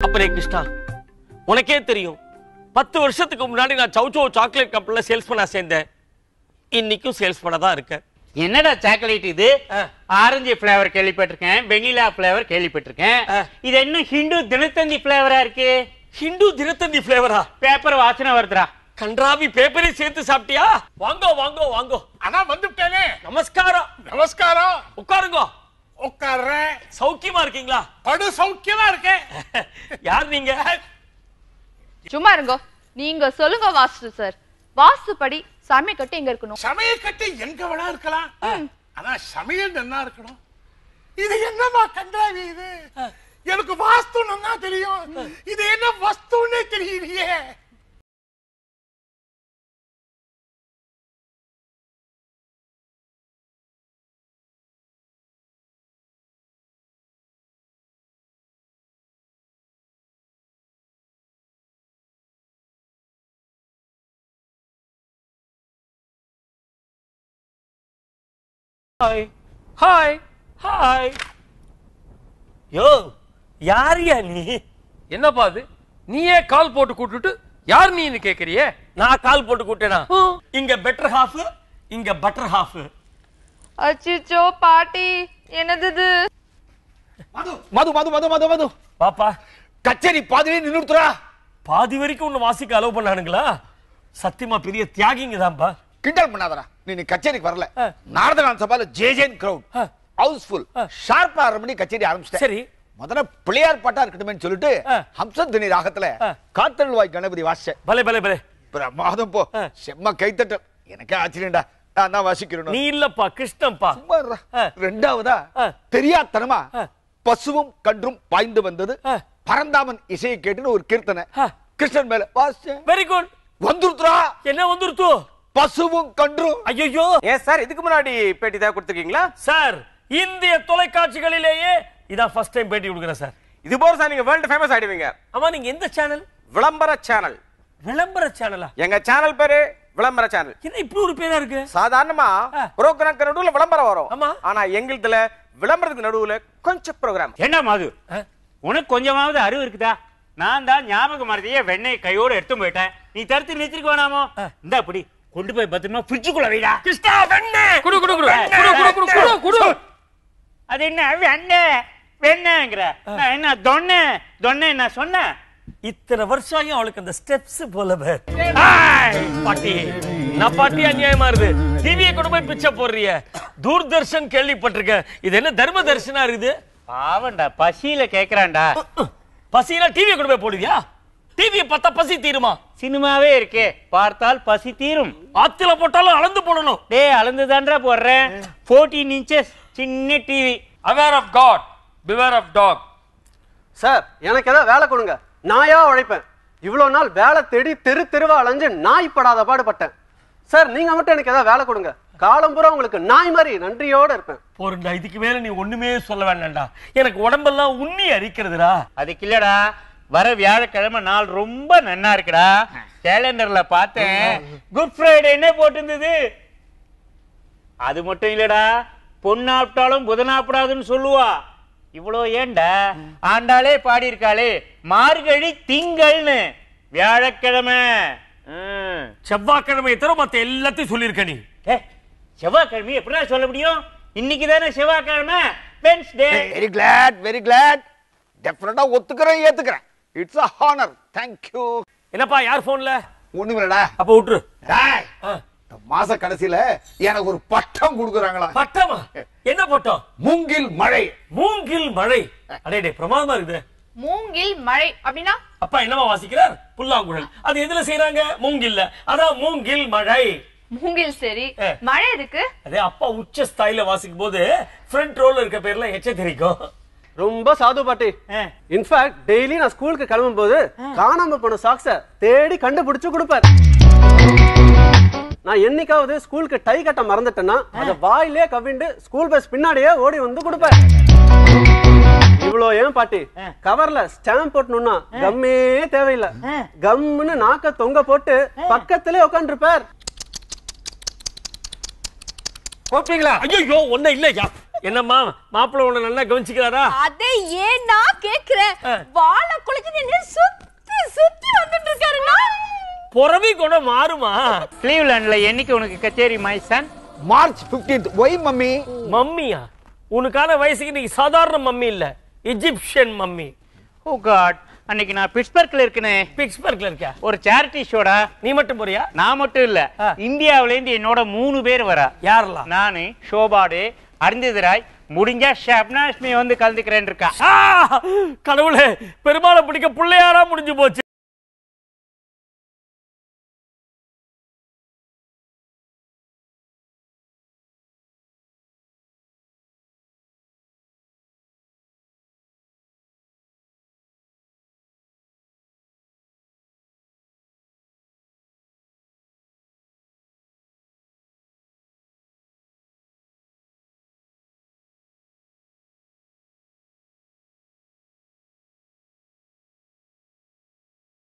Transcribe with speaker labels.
Speaker 1: அப்பரே கிருஷ்ணா உனக்கே தெரியும் பத்து வருஷத்துக்கு முன்னாடி நான் சௌச்சோ சாக்லேட் கம்பெனில சேல்ஸ் பண்ண சேர்ந்தேன் இன்னைக்கும் சேல்ஸ் பண்ண தான் இருக்கேன்
Speaker 2: என்னடா சாக்லேட் இது
Speaker 1: ஆ.
Speaker 2: ஆரஞ்சு ஃபிளேவர் கேள்விப்பட்டிருக்கேன் வெனிலா ஃபிளேவர் கேள்விப்பட்டிருக்கேன்
Speaker 1: ஆ.
Speaker 2: இது என்ன ஹிந்து தினத்தந்தி ஃபிளேவரா இருக்கு
Speaker 1: ஹிந்து தினத்தந்தி ஃபிளேவரா
Speaker 2: பேப்பர் வாசனை வருதுடா
Speaker 1: கன்றாவி பேப்பரே சேர்த்து சாப்பிட்டியா வாங்கோ வாங்கோ வாங்கோ
Speaker 3: அதான் வந்துட்டேனே
Speaker 1: நமஸ்காரம்
Speaker 3: நமஸ்காரம்
Speaker 1: உட்காருங்க
Speaker 3: உட்கார்றேன்
Speaker 1: சௌக்கியமா இருக்கீங்களா
Speaker 3: படு சௌக்கியமா இருக்கேன்
Speaker 1: யார் நீங்க
Speaker 4: சும்மா இருங்கோ நீங்க சொல்லுங்க வாஸ்து சார் வாஸ்து படி சாமி கட்டு எங்க இருக்கணும்
Speaker 3: சமையல் கட்டு எங்க வேணா இருக்கலாம் ஆனா சமையல் நல்லா இருக்கணும் இது என்னமா கண்டாவி இது எனக்கு வாஸ்து நல்லா தெரியும் இது என்ன வஸ்துன்னே தெரியலையே
Speaker 1: ஹாய் ஹாய் ஹாய் யோ யாரியா நீ
Speaker 5: என்னப்பா அது நீயே கால் போட்டு கூட்டுட்டு யார் நீன்னு கேக்குறியே
Speaker 1: நான் கால் போட்டு கூட்டேனா இங்க பெட்டர் ஹாஃப் இங்க பட்டர் ஹாஃப்
Speaker 4: அச்சிச்சோ பாட்டி என்னது இது
Speaker 6: மது மது மது மது மது
Speaker 1: பாப்பா
Speaker 6: கச்சேரி பாதிலே நின்றுத்துறா
Speaker 1: பாதி வரைக்கும் உன்னை வாசிக்க அலோவ் பண்ணானுங்களா சத்தியமா பெரிய தியாகிங்க தான்ப்பா
Speaker 6: கிண்டல் பண்ணாதடா நீ நீ கச்சேரிக்கு வரல நாரதகான் சபால ஜே ஜேன் கிரவுட்
Speaker 1: ஆ.
Speaker 6: ஹவுஸ்ஃபுல் ஷார்ப்பா ஆறு மணி கச்சேரி ஆரம்பிச்சிட்டேன்
Speaker 1: சரி
Speaker 6: முதல்ல பிள்ளையார் பாட்டா இருக்கட்டுமேன்னு சொல்லிட்டு
Speaker 1: ஆ.
Speaker 6: ஹம்சத்வனி ராகத்துல
Speaker 1: ஆ.
Speaker 6: காத்தல்வாய் கணபதி வாசிச்சேன்
Speaker 1: பலே பலே பலே
Speaker 6: பிரமாதம் போ
Speaker 1: ஆ.
Speaker 6: செம்ம கைத்தட்டல் எனக்கே ஆச்சரியம்டா நான் தான் வாசிக்கிறேன்
Speaker 1: நீ இல்லப்பா கிருஷ்ணன்பா
Speaker 6: சும்மா இருடா.
Speaker 1: ஆ.
Speaker 6: ரெண்டாவதா
Speaker 1: ஆ.
Speaker 6: தெரியாத்தனமா
Speaker 1: ஆ.
Speaker 6: பசுவும் கன்றும் பாய்ந்து வந்தது
Speaker 1: ஆ.
Speaker 6: பரந்தாமன் இசையை கேட்டுன்னு ஒரு கீர்த்தனை
Speaker 1: ஆ.
Speaker 6: கிருஷ்ணன் மேல வாசிச்சேன்
Speaker 1: வெரி குட்
Speaker 6: வந்துருத்துறா
Speaker 1: என்ன வந்துருத்து
Speaker 6: பசுவும் கன்றும்
Speaker 1: ஐயோ
Speaker 7: ஏன் சார் இதுக்கு முன்னாடி பேட்டி தான் கொடுத்துருக்கீங்களா
Speaker 1: சார் இந்திய தொலைக்காட்சிகளிலேயே இதான் ஃபர்ஸ்ட் டைம் பேட்டி கொடுக்குறேன் சார்
Speaker 7: இது போற சார் நீங்க வேர்ல்டு ஃபேமஸ் ஆயிடுவீங்க
Speaker 1: ஆமா நீங்க எந்த சேனல்
Speaker 7: விளம்பர சேனல்
Speaker 1: விளம்பர சேனலா
Speaker 7: எங்க சேனல் பேரு விளம்பர சேனல்
Speaker 1: என்ன இப்படி ஒரு பேரா இருக்கு
Speaker 7: சாதாரணமா
Speaker 1: ஆ.
Speaker 7: ப்ரோக்ராம் நடுவுல விளம்பரம் வரும்
Speaker 1: ஆமா.
Speaker 7: ஆனா எங்களுதுல விளம்பரத்துக்கு நடுவுல கொஞ்சம் ப்ரோக்ராம்
Speaker 2: என்ன மது
Speaker 1: ஆ?
Speaker 2: உனக்கு கொஞ்சமாவது அறிவு இருக்குதா நான் தான் ஞாபக மறதியே வெண்ணெய் கையோட எடுத்து போயிட்டேன் நீ தடுத்து நிறுத்திருக்க வேணாமோ இந்த அப்படி கொண்டு போய் பத்திரமா ஃப்ரிட்ஜுக்குள்ள வைடா
Speaker 1: கிருஷ்ணா வெண்ணே
Speaker 5: குடு குடு குடு குடு குடு குடு குடு குடு
Speaker 2: அது என்ன வெண்ணெய் வெண்ணங்கிற நான் என்ன தொன்ன தொன்ன என்ன சொன்னேன்
Speaker 1: இத்தனை வருஷம் ஆகியும் அவளுக்கு அந்த ஸ்டெப்ஸ் போல பார். ஆய், பாட்டி நான் பாட்டி அநியாயமா இருக்கு டிவியை கொண்டு போய் பிச்சை போடுறிய தூர்தர்ஷன் கேள்விப்பட்டிருக்கேன் இது என்ன தர்ம தர்ஷனா இருக்குது
Speaker 2: பாவண்டா பசியில கேக்குறான்டா
Speaker 1: பசினா டிவியை கொண்டு போய் போடுவியா டிவியை பார்த்தா பசி தீருமா
Speaker 2: சினிமாவே இருக்கே பார்த்தால் பசி தீரும்
Speaker 1: ஆத்தில போட்டாலும் அளந்து போடணும்
Speaker 2: டேய் அளந்துதான்றா போடுறேன் 14 இன்ச்சஸ் சின்ன TV
Speaker 5: aware of God beware of dog
Speaker 8: sir எனக்கு ஏதாவது வேலை கொடுங்க நாயா உழைப்பேன் இவ்வளோ நாள் வேலை தேடி தெரு தெருவா அலைஞ்சு நாய் படாத பாடுபட்டேன் சார் நீங்க மட்டும் எனக்கு ஏதாவது வேலை கொடுங்க காலம் பூரா உங்களுக்கு நாய் மாதிரி நன்றியோட இருப்பேன்
Speaker 1: போறண்டா இதுக்கு மேல நீ ஒண்ணுமே சொல்ல வேண்டாம்டா எனக்கு உடம்பெல்லாம் உண்ணி அரிக்கிறதுடா
Speaker 2: அதுக்கு இல்லடா வர வியாழக்கிழமை நாள் ரொம்ப நன்னா இருக்குடா கேலண்டர்ல பார்த்தேன் குட் ஃப்ரைடேன்னே போட்டிருந்தது அது மட்டும் இல்லடா பொண்ணாப்பிட்டாலும் புதனாப்பிடாதுன்னு சொல்லுவா இவ்வளோ ஏன்டா ஆண்டாளே பாடியிருக்காளே மார்கழி திங்கள்னு வியாழக்கிழமை ம்.
Speaker 1: செவ்வாய்க்கிழமை தவிர மத்த எல்லாத்தையும் சொல்லியிருக்க நீ
Speaker 2: ஏ, செவ்வாய்க்கிழமை எப்படிடா சொல்ல முடியும் இன்னைக்கு தானே செவ்வாய்க்கிழமை Wednesday
Speaker 6: very glad very glad டெஃபினட்டா ஒத்துக்கிறேன் ஏத்துக்கிறேன் இட்ஸ் அ ஹானர் தேங்க்யூ
Speaker 1: என்னப்பா யார் போன்ல
Speaker 6: ஒண்ணுமில்லடா
Speaker 1: அப்ப விட்டுரு
Speaker 6: டேய்,
Speaker 1: ஆ.
Speaker 6: இந்த மாச கடைசியில எனக்கு ஒரு பட்டம் கொடுக்குறாங்களா
Speaker 1: பட்டமா என்ன பட்டம்
Speaker 6: மூங்கில் மழை
Speaker 1: மூங்கில் மழை அடே டே பிரமாதமா இருக்குது
Speaker 4: மூங்கில் மழை அப்படின்னா
Speaker 1: அப்பா என்னவா வாசிக்கிறார் புல்லாங்குழல் அது எதுல செய்யறாங்க மூங்கில்ல அதான் மூங்கில் மழை
Speaker 4: மூங்கில் சரி
Speaker 1: ஆ.
Speaker 4: மழை எதுக்கு
Speaker 1: அதே அப்பா உச்ச ஸ்தாயில வாசிக்கும் போது ஃப்ரண்ட் ரோல இருக்க பேர்ல எச்ச தெரிக்கும்
Speaker 8: ரொம்ப சாது பாட்டி இன்ஃபேக்ட் டெய்லி நான் ஸ்கூலுக்கு கிளம்பும் போது காணாம போன சாக்ஸ தேடி கண்டுபிடிச்சு கொடுப்பார் நான் என்னைக்காவது ஸ்கூலுக்கு டை கட்ட மறந்துட்டேன்னா அத வாயிலே கவிண்டு ஸ்கூல் பஸ் பின்னாடியே ஓடி வந்து கொடுப்பார் இவ்வளோ ஏன் பாட்டி கவர்ல ஸ்டாம்ப் போட்டணும்னா கம்மே தேவையில்லை கம்முன்னு நாக்க தொங்க போட்டு பக்கத்திலே உட்காந்துருப்பார்
Speaker 7: கூப்பிட்டீங்களா
Speaker 1: ஐயோ ஒண்ணு இல்லையா என்னம்மா மாப்பிள்ளை உன்னை நல்லா கவனிச்சுக்கிறாரா
Speaker 9: அதே ஏன் நான் கேக்குறேன்
Speaker 1: ஆ.
Speaker 9: வாழை குளிச்சு நின்னு சுத்தி சுத்தி வந்துட்டு இருக்காருன்னா
Speaker 1: புறவி குணம் மாறுமா
Speaker 2: கிளீவ்லாண்ட்ல என்னைக்கு உனக்கு கச்சேரி my son
Speaker 6: March 15th why mummy
Speaker 1: மம்மியா உனக்கான வயசுக்கு நீ சாதாரண மம்மி இல்ல எஜிப்சியன் மம்மி
Speaker 2: ஓ காட் அன்னைக்கு நான் பிட்ஸ்பர்க்ல இருக்கனே
Speaker 1: பிக்ஸ்பர்க்ல இருக்க
Speaker 2: ஒரு சேரிட்டி ஷோடா
Speaker 1: நீ மட்டும் போறியா
Speaker 2: நான் மட்டும் இல்ல
Speaker 1: ஆ.
Speaker 2: இந்தியாவுல இருந்து என்னோட மூணு பேர் வரா
Speaker 1: யாரெல்லாம்
Speaker 2: நானு ஷோபாடு அருந்ததிராய் முடிஞ்சா ஷப்னாஷ்மி வந்து கலந்துக்கிறேன் இருக்கா
Speaker 1: ஆ! கடவுளே பெருமாளை பிடிக்க பிள்ளையாரா முடிஞ்சு போச்சு